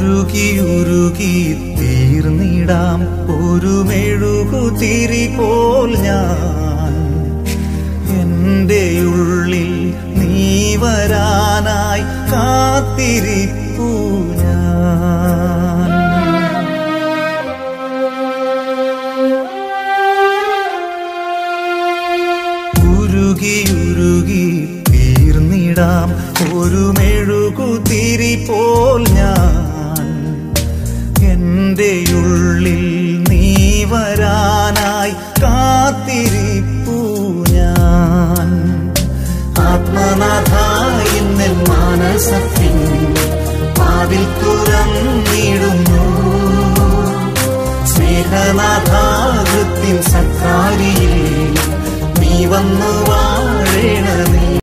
ഉരുകി ഉരുകി തീർന്നിടാം ഒരു മെഴുകുതിരി പോൽ ഞാൻ എന്റെ ഉള്ളിൽ നീ വരാനായി കാത്തിരിപ്പു ഞാൻ ഉരുകി ഉരുകി തീർന്നിടാം ഒരു മെഴുകുതിരി പോൽ ഞാൻ എന്റെ ഉള്ളിൽ നീ വരാനായി കാത്തിരിപ്പു ഞാൻ ആത്മനാഥായി നിൻ മാനസത്തിൻ പാതിൽ തുറന്നിടുന്നു സ്നേഹനാഥാകൃത്തിൻ സക്കാരിയിൽ നീ വന്നു വാഴണമേ